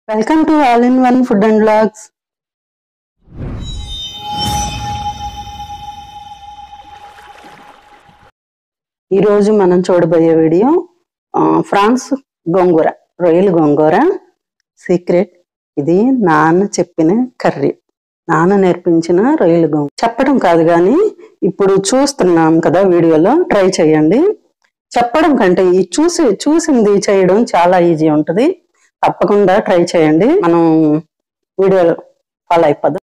welcome to all in one food and blogs ఈరోజు మనం చూడబోయే వీడియో ఆ, ఫ్రాన్స్ గోంగూర రొయ్యల గోంగూర సీక్రెట్ ఇది నాన్న చెప్పిన కర్రీ నాన్న నేర్పించిన రొయ్యల గోంగూర చెప్పడం కాదు కానీ ఇప్పుడు చూస్తున్నాం కదా వీడియోలో ట్రై చేయండి చెప్పడం కంటే ఈ చూసి చూసింది చేయడం చాలా ఈజీ ఉంటుంది తప్పకుండా ట్రై చేయండి మనం వీడియోలో ఫాలో అయిపోదాం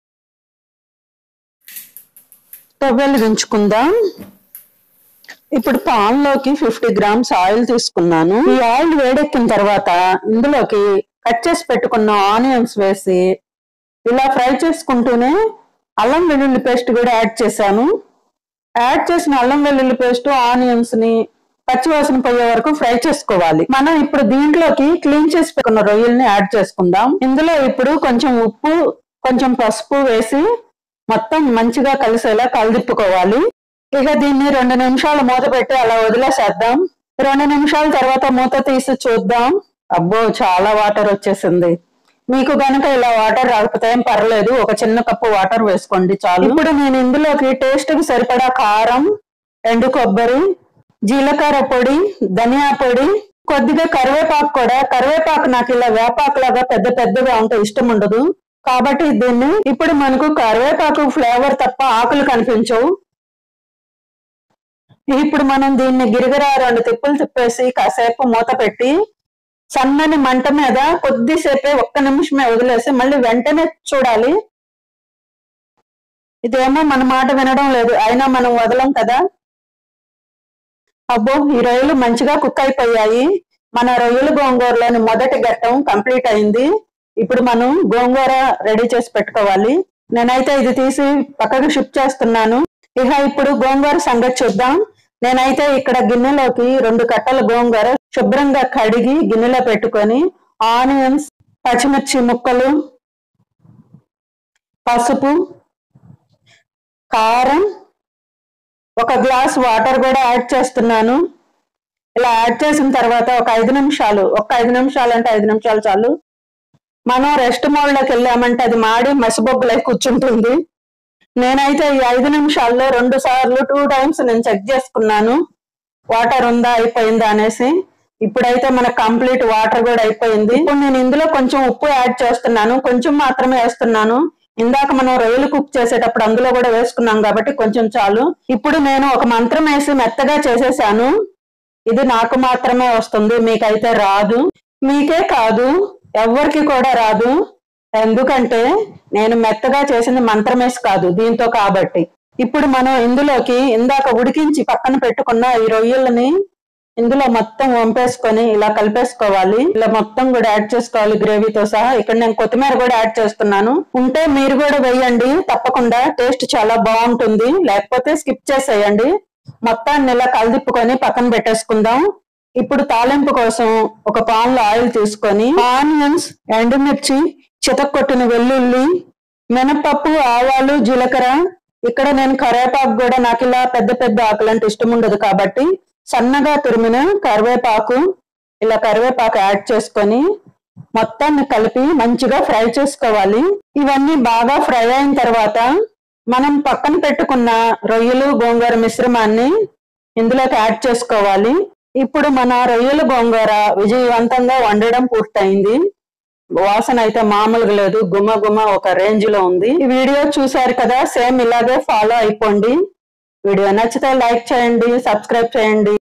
స్టవ్ వెలిగించుకుందాం ఇప్పుడు పాన్ లోకి ఫిఫ్టీ గ్రామ్స్ ఆయిల్ తీసుకున్నాను ఈ ఆయిల్ వేడెక్కిన తర్వాత ఇందులోకి కట్ చేసి పెట్టుకున్న ఆనియన్స్ వేసి ఇలా ఫ్రై చేసుకుంటూనే అల్లం వెల్లుల్లి పేస్ట్ కూడా యాడ్ చేశాను యాడ్ చేసిన అల్లం వెల్లుల్లి పేస్ట్ ఆనియన్స్ ని పచ్చివాసన పోయే వరకు ఫ్రై చేసుకోవాలి మనం ఇప్పుడు దీంట్లోకి క్లీన్ చేసి పెట్టుకున్న రొయ్యల్ని యాడ్ చేసుకుందాం ఇందులో ఇప్పుడు కొంచెం ఉప్పు కొంచెం పసుపు వేసి మొత్తం మంచిగా కలిసేలా కలదిప్పుకోవాలి ఇక దీన్ని రెండు నిమిషాలు మూత పెట్టి అలా వదిలేసేద్దాం రెండు నిమిషాల తర్వాత మూత తీసి చూద్దాం అబ్బో చాలా వాటర్ వచ్చేసింది మీకు గనుక ఇలా వాటర్ రాకపోతే ఏం పర్లేదు ఒక చిన్న కప్పు వాటర్ వేసుకోండి చాలు ఇప్పుడు నేను ఇందులోకి టేస్ట్ కి సరిపడా కారం ఎండు కొబ్బరి జీలకర్ర పొడి ధనియా పొడి కొద్దిగా కరివేపాకు కూడా కరివేపాకు నాకు ఇలా వేపాకు లాగా పెద్ద పెద్దగా ఉంటే ఇష్టం ఉండదు కాబట్టి దీన్ని ఇప్పుడు మనకు కరివేపాకు ఫ్లేవర్ తప్ప ఆకులు కనిపించవు ఇప్పుడు మనం దీన్ని గిరిగిరా రెండు తిప్పులు తిప్పేసి కాసేపు మూత పెట్టి సన్నని మంట మీద కొద్దిసేపే ఒక్క నిమిషమే వదిలేసి మళ్ళీ వెంటనే చూడాలి ఇదేమో మన మాట వినడం లేదు అయినా మనం వదలం కదా అబ్బో ఈ రొయ్యలు మంచిగా కుక్ అయిపోయాయి మన రొయ్యలు గోంగూరలోని మొదటి ఘట్టం కంప్లీట్ అయింది ఇప్పుడు మనం గోంగూర రెడీ చేసి పెట్టుకోవాలి నేనైతే ఇది తీసి పక్కకు షిఫ్ట్ చేస్తున్నాను ఇక ఇప్పుడు గోంగూర సంగతి చూద్దాం నేనైతే ఇక్కడ గిన్నెలోకి రెండు కట్టల గోంగూర శుభ్రంగా కడిగి గిన్నెలో పెట్టుకొని ఆనియన్స్ పచ్చిమిర్చి ముక్కలు పసుపు కారం ఒక గ్లాస్ వాటర్ కూడా యాడ్ చేస్తున్నాను ఇలా యాడ్ చేసిన తర్వాత ఒక ఐదు నిమిషాలు ఒక ఐదు నిమిషాలు అంటే ఐదు నిమిషాలు చాలు మనం రెస్ట్ మోడ్ లోకి వెళ్ళామంటే అది మాడి మసిబొబ్బులై కూర్చుంటుంది నేనైతే ఈ ఐదు నిమిషాల్లో రెండు సార్లు టూ టైమ్స్ నేను చెక్ చేసుకున్నాను వాటర్ ఉందా అయిపోయిందా అనేసి ఇప్పుడైతే మనకు కంప్లీట్ వాటర్ కూడా అయిపోయింది ఇప్పుడు నేను ఇందులో కొంచెం ఉప్పు యాడ్ చేస్తున్నాను కొంచెం మాత్రమే వేస్తున్నాను ఇందాక మనం రొయ్యలు కుక్ చేసేటప్పుడు అందులో కూడా వేసుకున్నాం కాబట్టి కొంచెం చాలు ఇప్పుడు నేను ఒక మంత్రం వేసి మెత్తగా చేసేసాను ఇది నాకు మాత్రమే వస్తుంది మీకైతే రాదు మీకే కాదు ఎవ్వరికి కూడా రాదు ఎందుకంటే నేను మెత్తగా చేసింది మంత్రమేసి కాదు దీంతో కాబట్టి ఇప్పుడు మనం ఇందులోకి ఇందాక ఉడికించి పక్కన పెట్టుకున్న ఈ రొయ్యలని ఇందులో మొత్తం వంపేసుకొని ఇలా కలిపేసుకోవాలి ఇలా మొత్తం కూడా యాడ్ చేసుకోవాలి గ్రేవీతో సహా ఇక్కడ నేను కొత్తిమీర కూడా యాడ్ చేస్తున్నాను ఉంటే మీరు కూడా వేయండి తప్పకుండా టేస్ట్ చాలా బాగుంటుంది లేకపోతే స్కిప్ చేసేయండి మొత్తాన్ని ఇలా కలిదిప్పుకొని పక్కన పెట్టేసుకుందాం ఇప్పుడు తాలింపు కోసం ఒక పాన్ లో ఆయిల్ తీసుకొని ఆనియన్స్ ఎండుమిర్చి చితక్కొట్టిన వెల్లుల్లి మినపప్పు ఆవాలు జీలకర్ర ఇక్కడ నేను కరివేపాకు కూడా నాకు ఇలా పెద్ద పెద్ద ఆకులు అంటే ఇష్టం ఉండదు కాబట్టి సన్నగా తురిమిన కరివేపాకు ఇలా కరివేపాకు యాడ్ చేసుకొని మొత్తాన్ని కలిపి మంచిగా ఫ్రై చేసుకోవాలి ఇవన్నీ బాగా ఫ్రై అయిన తర్వాత మనం పక్కన పెట్టుకున్న రొయ్యలు గోంగూర మిశ్రమాన్ని ఇందులోకి యాడ్ చేసుకోవాలి ఇప్పుడు మన రొయ్యలు గోంగూర విజయవంతంగా వండడం పూర్తయింది వాసన అయితే మామూలుగా లేదు గుమ్మ గుమ్మ ఒక రేంజ్ లో ఉంది ఈ వీడియో చూసారు కదా సేమ్ ఇలాగే ఫాలో అయిపోండి వీడియో నచ్చితే లైక్ చేయండి సబ్స్క్రైబ్ చేయండి